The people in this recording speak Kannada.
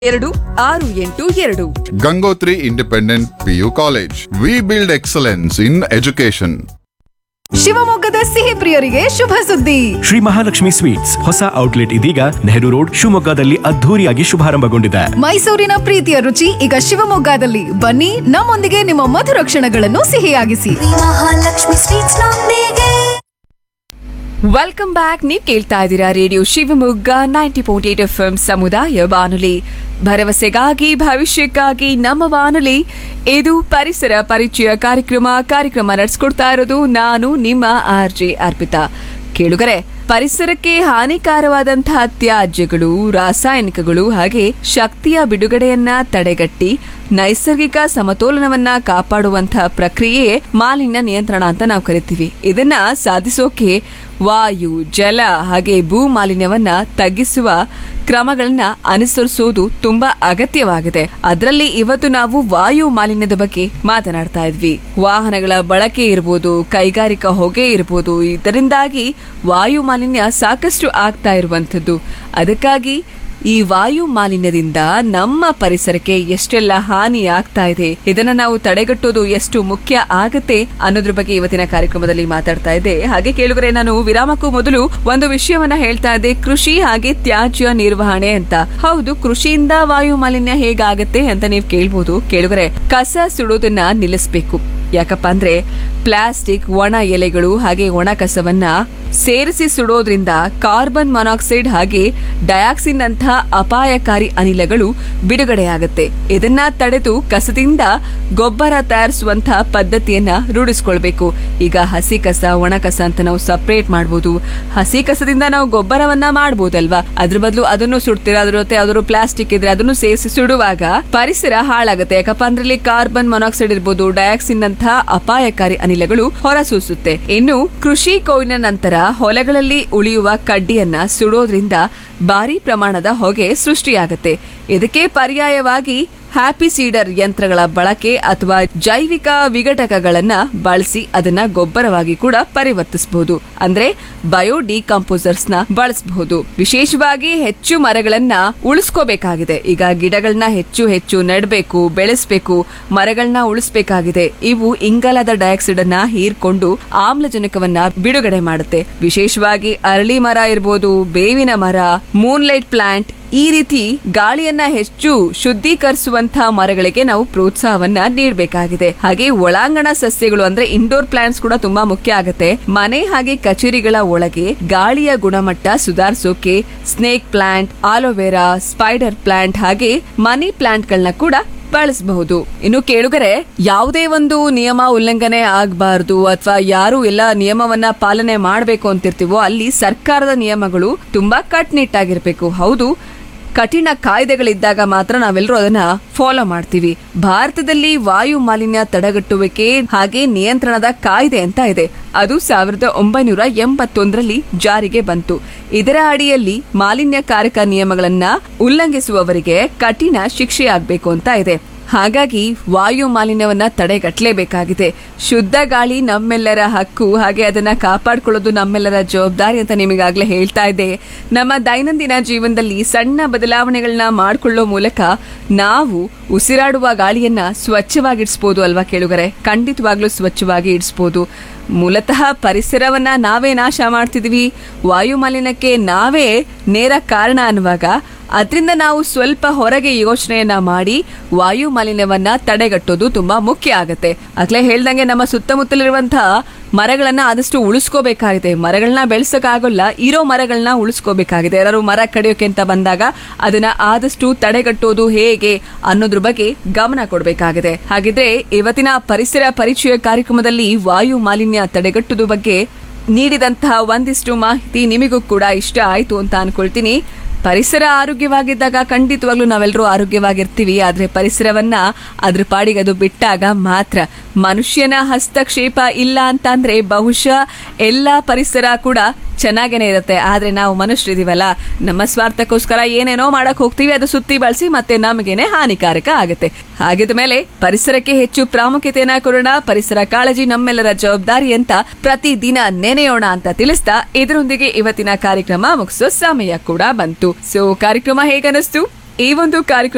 ಎರಡು ಆರು ಎಂಟು ಎರಡು Gangotri independent PU college we build excellence in education ಶಿವಮೊಗ್ಗದ ಸಿಹಿ ಪ್ರಿಯರಿಗೆ ಶುಭ ಸುದ್ದಿ ಶ್ರೀ ಮಹಾಲಕ್ಷ್ಮಿ ಸ್ವೀಟ್ಸ್ ಹೊಸ ಔಟ್ಲೆಟ್ ಇದೀಗ ನೆಹರು ರೋಡ್ ಶಿವಮೊಗ್ಗದಲ್ಲಿ ಅದ್ಧೂರಿಯಾಗಿ ಶುಭಾರಂಭಗೊಂಡಿದೆ ಮೈಸೂರಿನ ಪ್ರೀತಿಯ ರುಚಿ ಈಗ ಶಿವಮೊಗ್ಗದಲ್ಲಿ ಬನ್ನಿ ನಮ್ಮೊಂದಿಗೆ ನಿಮ್ಮ ಮಧುರ ಕ್ಷಣಗಳನ್ನು ಸಿಹಿಯಾಗಿಸಿ ಮಹಾಲಕ್ಷ್ಮಿ ಸ್ವೀಟ್ಸ್ ನೊಂದಿಗೆ ವೆಲ್ಕಮ್ ಬ್ಯಾಕ್ ನೀವು ಕೇಳ್ತಾ ಇದ್ದೀರಾ radio Shivamogga ninety point eight F M ಸಮುದಾಯ ಬಾನುಲಿ ಭರವಸೆಗಾಗಿ ಭವಿಷ್ಯಕ್ಕಾಗಿ ನಮ್ಮ ಬಾನುಲಿ ಇದು ಪರಿಸರ ಪರಿಚಯ ಕಾರ್ಯಕ್ರಮ ಕಾರ್ಯಕ್ರಮ ನಡೆಸ್ಕೊಡ್ತಾ ಇರೋದು ನಾನು ನಿಮ್ಮ ಆರ್ ಜೆ ಅರ್ಪಿತಾ ಕೇಳುಗರೆ ಪರಿಸರಕ್ಕೆ ಹಾನಿಕಾರವಾದಂತಹ ತ್ಯಾಜ್ಯಗಳು ರಾಸಾಯನಿಕಗಳು ಹಾಗೆ ಶಕ್ತಿಯ ಬಿಡುಗಡೆಯನ್ನ ತಡೆಗಟ್ಟಿ ನೈಸರ್ಗಿಕ ಸಮತೋಲನವನ್ನ ಕಾಪಾಡುವಂತಹ ಪ್ರಕ್ರಿಯೆ ಮಾಲಿನ್ಯ ನಿಯಂತ್ರಣ ಅಂತ ನಾವು ಕರಿತೀವಿ ಇದನ್ನ ಸಾಧಿಸೋಕೆ ವಾಯು ಜಲ ಹಾಗೆ ಭೂ ಮಾಲಿನ್ಯವನ್ನ ತಗ್ಗಿಸುವ ಕ್ರಮಗಳನ್ನ ಅನುಸರಿಸುವುದು ತುಂಬಾ ಅಗತ್ಯವಾಗಿದೆ ಅದರಲ್ಲಿ ಇವತ್ತು ನಾವು ವಾಯು ಮಾಲಿನ್ಯದ ಬಗ್ಗೆ ಮಾತನಾಡ್ತಾ ಇದ್ವಿ ವಾಹನಗಳ ಬಳಕೆ ಇರ್ಬೋದು ಕೈಗಾರಿಕಾ ಹೊಗೆ ಇರ್ಬೋದು ಇದರಿಂದಾಗಿ ವಾಯು ಮಾಲಿನ್ಯ ಸಾಕಷ್ಟು ಆಗ್ತಾ ಇರುವಂಥದ್ದು ಅದಕ್ಕಾಗಿ ಈ ವಾಯು ಮಾಲಿನ್ಯದಿಂದ ನಮ್ಮ ಪರಿಸರಕ್ಕೆ ಎಷ್ಟೆಲ್ಲ ಹಾನಿ ಆಗ್ತಾ ಇದೆ ಇದನ್ನ ನಾವು ತಡೆಗಟ್ಟೋದು ಎಷ್ಟು ಮುಖ್ಯ ಆಗತ್ತೆ ಅನ್ನೋದ್ರ ಬಗ್ಗೆ ಇವತ್ತಿನ ಕಾರ್ಯಕ್ರಮದಲ್ಲಿ ಮಾತಾಡ್ತಾ ಇದ್ದೆ ಹಾಗೆ ಕೇಳುಗರೆ ನಾನು ವಿರಾಮಕ್ಕೂ ಮೊದಲು ಒಂದು ವಿಷಯವನ್ನ ಹೇಳ್ತಾ ಇದ್ದೆ ಕೃಷಿ ಹಾಗೆ ತ್ಯಾಜ್ಯ ನಿರ್ವಹಣೆ ಅಂತ ಹೌದು ಕೃಷಿಯಿಂದ ವಾಯು ಮಾಲಿನ್ಯ ಹೇಗಾಗತ್ತೆ ಅಂತ ನೀವು ಕೇಳ್ಬೋದು ಕೇಳುಗರೆ ಕಸ ಸುಡೋದನ್ನ ನಿಲ್ಲಿಸ್ಬೇಕು ಯಾಕಪ್ಪ ಅಂದ್ರೆ ಪ್ಲಾಸ್ಟಿಕ್ ಒಣ ಎಲೆಗಳು ಹಾಗೆ ಒಣ ಕಸವನ್ನ ಸೇರಿಸಿ ಸುಡೋದ್ರಿಂದ ಕಾರ್ಬನ್ ಮೊನಾಕ್ಸೈಡ್ ಹಾಗೆ ಡಯಾಕ್ಸಿನ್ ಅಂತಹ ಅಪಾಯಕಾರಿ ಅನಿಲಗಳು ಬಿಡುಗಡೆಯಾಗುತ್ತೆ ಇದನ್ನ ತಡೆದು ಕಸದಿಂದ ಗೊಬ್ಬರ ತಯಾರಿಸುವಂತಹ ಪದ್ಧತಿಯನ್ನ ರೂಢಿಸ್ಕೊಳ್ಬೇಕು ಈಗ ಹಸಿ ಕಸ ಒಣ ಕಸ ಅಂತ ನಾವು ಸಪರೇಟ್ ಮಾಡ್ಬೋದು ಹಸಿ ಕಸದಿಂದ ನಾವು ಗೊಬ್ಬರವನ್ನ ಮಾಡ್ಬೋದಲ್ವಾ ಅದ್ರ ಬದಲು ಅದನ್ನು ಸುಡ್ತೀರಾ ಅದ್ರ ಜೊತೆ ಯಾವ್ದಾದ್ರು ಪ್ಲಾಸ್ಟಿಕ್ ಇದ್ರೆ ಅದನ್ನು ಸೇರಿಸಿ ಸುಡುವಾಗ ಪರಿಸರ ಹಾಳಾಗುತ್ತೆ ಯಾಕಪ್ಪ ಅಂದ್ರೆ ಇಲ್ಲಿ ಕಾರ್ಬನ್ ಮೊನಾಕ್ಸೈಡ್ ಇರ್ಬೋದು ಡಯಾಕ್ಸಿನ್ ಅಂತಹ ಅಪಾಯಕಾರಿ ಅನಿಲಗಳು ಹೊರಸೂಸುತ್ತೆ ಇನ್ನು ಕೃಷಿ ಕೊಯ್ಲಿನ ನಂತರ ಹೊಲಗಳಲ್ಲಿ ಉಳಿಯುವ ಕಡ್ಡಿಯನ್ನ ಸುಡೋದ್ರಿಂದ ಭಾರಿ ಪ್ರಮಾಣದ ಹೊಗೆ ಸೃಷ್ಟಿಯಾಗುತ್ತೆ ಇದಕ್ಕೆ ಪರ್ಯಾಯವಾಗಿ ಹ್ಯಾಪಿ ಸೀಡರ್ ಯಂತ್ರಗಳ ಬಳಕೆ ಅಥವಾ ಜೈವಿಕ ವಿಘಟಕಗಳನ್ನ ಬಳಸಿ ಅದನ್ನ ಗೊಬ್ಬರವಾಗಿ ಕೂಡ ಪರಿವರ್ತಿಸಬಹುದು ಅಂದ್ರೆ ಬಯೋ ಡಿಕಂಪೋಸರ್ಸ್ ನ ಬಳಸಬಹುದು ವಿಶೇಷವಾಗಿ ಹೆಚ್ಚು ಮರಗಳನ್ನ ಉಳಿಸ್ಕೋಬೇಕಾಗಿದೆ ಈಗ ಗಿಡಗಳನ್ನ ಹೆಚ್ಚು ಹೆಚ್ಚು ನೆಡಬೇಕು ಬೆಳೆಸಬೇಕು ಮರಗಳನ್ನ ಉಳಿಸಬೇಕಾಗಿದೆ ಇವು ಇಂಗಾಲದ ಡೈಆಕ್ಸೈಡ್ ಅನ್ನ ಹೀರ್ಕೊಂಡು ಆಮ್ಲಜನಕವನ್ನ ಬಿಡುಗಡೆ ಮಾಡುತ್ತೆ ವಿಶೇಷವಾಗಿ ಅರಳಿ ಮರ ಇರ್ಬೋದು ಬೇವಿನ ಮರ ಮೂನ್ಲೈಟ್ ಪ್ಲಾಂಟ್ ಈ ರೀತಿ ಗಾಳಿಯನ್ನ ಹೆಚ್ಚು ಶುದ್ಧೀಕರಿಸುವಂತಹ ಮರಗಳಿಗೆ ನಾವು ಪ್ರೋತ್ಸಾಹವನ್ನ ನೀಡಬೇಕಾಗಿದೆ ಹಾಗೆ ಒಳಾಂಗಣ ಸಸ್ಯಗಳು ಅಂದ್ರೆ ಇಂಡೋರ್ ಪ್ಲಾಂಟ್ಸ್ ಕೂಡ ತುಂಬಾ ಮುಖ್ಯ ಆಗುತ್ತೆ ಮನೆ ಹಾಗೆ ಕಚೇರಿಗಳ ಒಳಗೆ ಗಾಳಿಯ ಗುಣಮಟ್ಟ ಸುಧಾರಿಸೋಕೆ snake plant aloe vera spider plant ಹಾಗೆ ಮನಿ ಪ್ಲಾಂಟ್ಗಳನ್ನ ಕೂಡ ಬಳಸಬಹುದು ಇನ್ನು ಕೇಳುಗರೆ ಯಾವುದೇ ಒಂದು ನಿಯಮ ಉಲ್ಲಂಘನೆ ಆಗಬಾರದು ಅಥವಾ ಯಾರು ಎಲ್ಲ ನಿಯಮವನ್ನ ಪಾಲನೆ ಮಾಡಬೇಕು ಅಂತಿರ್ತೀವೋ ಅಲ್ಲಿ ಸರ್ಕಾರದ ನಿಯಮಗಳು ತುಂಬಾ ಕಟ್ನಿಟ್ಟಾಗಿರ್ಬೇಕು ಹೌದು ಕಠಿಣ ಕಾಯ್ದೆಗಳಿದ್ದಾಗ ಮಾತ್ರ ನಾವೆಲ್ಲರೂ ಅದನ್ನ ಫಾಲೋ ಮಾಡ್ತೀವಿ ಭಾರತದಲ್ಲಿ ವಾಯು ಮಾಲಿನ್ಯ ತಡೆಗಟ್ಟುವಿಕೆ ಹಾಗೆ ನಿಯಂತ್ರಣದ ಕಾಯ್ದೆ ಅಂತ ಇದೆ ಅದು ಸಾವಿರದ ಒಂಬೈನೂರ ಎಂಬತ್ತೊಂದರಲ್ಲಿ ಜಾರಿಗೆ ಬಂತು ಇದರ ಅಡಿಯಲ್ಲಿ ಮಾಲಿನ್ಯಕಾರಕ ನಿಯಮಗಳನ್ನ ಉಲ್ಲಂಘಿಸುವವರಿಗೆ ಕಠಿಣ ಶಿಕ್ಷೆಯಾಗಬೇಕು ಅಂತ ಇದೆ ಹಾಗಾಗಿ ವಾಯು ಮಾಲಿನ್ಯವನ್ನ ತಡೆಗಟ್ಟಲೇಬೇಕಾಗಿದೆ ಶುದ್ಧ ಗಾಳಿ ನಮ್ಮೆಲ್ಲರ ಹಕ್ಕು ಹಾಗೆ ಅದನ್ನ ಕಾಪಾಡ್ಕೊಳ್ಳೋದು ನಮ್ಮೆಲ್ಲರ ಜವಾಬ್ದಾರಿ ಅಂತ ನಿಮಗಾಗ್ಲೇ ಹೇಳ್ತಾ ಇದ್ದೆ ನಮ್ಮ ದೈನಂದಿನ ಜೀವನದಲ್ಲಿ ಸಣ್ಣ ಬದಲಾವಣೆಗಳನ್ನ ಮಾಡಿಕೊಳ್ಳೋ ಮೂಲಕ ನಾವು ಉಸಿರಾಡುವ ಗಾಳಿಯನ್ನ ಸ್ವಚ್ಛವಾಗಿಡಿಸ್ಬೋದು ಅಲ್ವಾ ಕೇಳುಗರೆ ಖಂಡಿತವಾಗ್ಲೂ ಸ್ವಚ್ಛವಾಗಿ ಇಡಿಸ್ಬೋದು ಮೂಲತಃ ಪರಿಸರವನ್ನ ನಾವೇ ನಾಶ ಮಾಡ್ತಿದ್ವಿ ವಾಯು ಮಾಲಿನ್ಯಕ್ಕೆ ನಾವೇ ನೇರ ಕಾರಣ ಅನ್ನುವಾಗ ಅದರಿಂದ ನಾವು ಸ್ವಲ್ಪ ಹೊರಗೆ ಯೋಚನೆಯನ್ನ ಮಾಡಿ ವಾಯು ಮಾಲಿನ್ಯವನ್ನ ತಡೆಗಟ್ಟೋದು ತುಂಬಾ ಮುಖ್ಯ ಆಗತ್ತೆ ಆಗ್ಲೇ ಹೇಳ್ದಂಗೆ ನಮ್ಮ ಸುತ್ತಮುತ್ತಲಿರುವಂತಹ ಮರಗಳನ್ನ ಆದಷ್ಟು ಉಳಿಸ್ಕೋಬೇಕಾಗಿದೆ ಮರಗಳನ್ನ ಬೆಳೆಸಕ್ಕಾಗಲ್ಲ ಇರೋ ಮರಗಳನ್ನ ಉಳಿಸ್ಕೋಬೇಕಾಗಿದೆ ಯಾರು ಮರ ಕಡಿಯೋಕೆ ಅಂತ ಬಂದಾಗ ಅದನ್ನ ಆದಷ್ಟು ತಡೆಗಟ್ಟೋದು ಹೇಗೆ ಅನ್ನೋದ್ರ ಬಗ್ಗೆ ಗಮನ ಕೊಡಬೇಕಾಗಿದೆ ಹಾಗಿದ್ರೆ ಇವತ್ತಿನ ಪರಿಸರ ಪರಿಚಯ ಕಾರ್ಯಕ್ರಮದಲ್ಲಿ ವಾಯು ಮಾಲಿನ್ಯ ತಡೆಗಟ್ಟುದು ಬಗ್ಗೆ ನೀಡಿದಂತಹ ಒಂದಿಷ್ಟು ಮಾಹಿತಿ ನಿಮಗೂ ಕೂಡ ಇಷ್ಟ ಆಯ್ತು ಅಂತ ಅನ್ಕೊಳ್ತೀನಿ ಪರಿಸರ ಆರೋಗ್ಯವಾಗಿದ್ದಾಗ ಖಂಡಿತವಾಗ್ಲೂ ನಾವೆಲ್ಲರೂ ಆರೋಗ್ಯವಾಗಿರ್ತೀವಿ ಆದ್ರೆ ಪರಿಸರವನ್ನ ಅದ್ರ ಪಾಡಿಗೆ ಅದು ಬಿಟ್ಟಾಗ ಮಾತ್ರ ಮನುಷ್ಯನ ಹಸ್ತಕ್ಷೇಪ ಇಲ್ಲ ಅಂತ ಅಂದ್ರೆ ಬಹುಶಃ ಎಲ್ಲಾ ಪರಿಸರ ಕೂಡ ಚೆನ್ನಾಗೇನೆ ಇರುತ್ತೆ ಆದ್ರೆ ನಾವು ಮನುಷ್ಯರಿದೀವಲ್ಲ ನಮ್ಮ ಸ್ವಾರ್ಥಕ್ಕೋಸ್ಕರ ಏನೇನೋ ಮಾಡಕ್ ಹೋಗ್ತೀವಿ ಅದು ಸುತ್ತಿ ಬಳಸಿ ಮತ್ತೆ ನಮಗೇನೆ ಹಾನಿಕಾರಕ ಆಗುತ್ತೆ ಹಾಗಿದ ಮೇಲೆ ಪರಿಸರಕ್ಕೆ ಹೆಚ್ಚು ಪ್ರಾಮುಖ್ಯತೆಯನ್ನ ಕೊಡೋಣ ಪರಿಸರ ಕಾಳಜಿ ನಮ್ಮೆಲ್ಲರ ಜವಾಬ್ದಾರಿ ಅಂತ ಪ್ರತಿದಿನ ನೆನೆಯೋಣ ಅಂತ ತಿಳಿಸ್ತಾ ಇದರೊಂದಿಗೆ ಇವತ್ತಿನ ಕಾರ್ಯಕ್ರಮ ಮುಗಿಸೋ ಸಮಯ ಕೂಡ ಬಂತು ಸೊ ಕಾರ್ಯಕ್ರಮ ಹೇಗನಿಸ್ತು ಈ ಒಂದು ಕಾರ್ಯಕ್ರಮ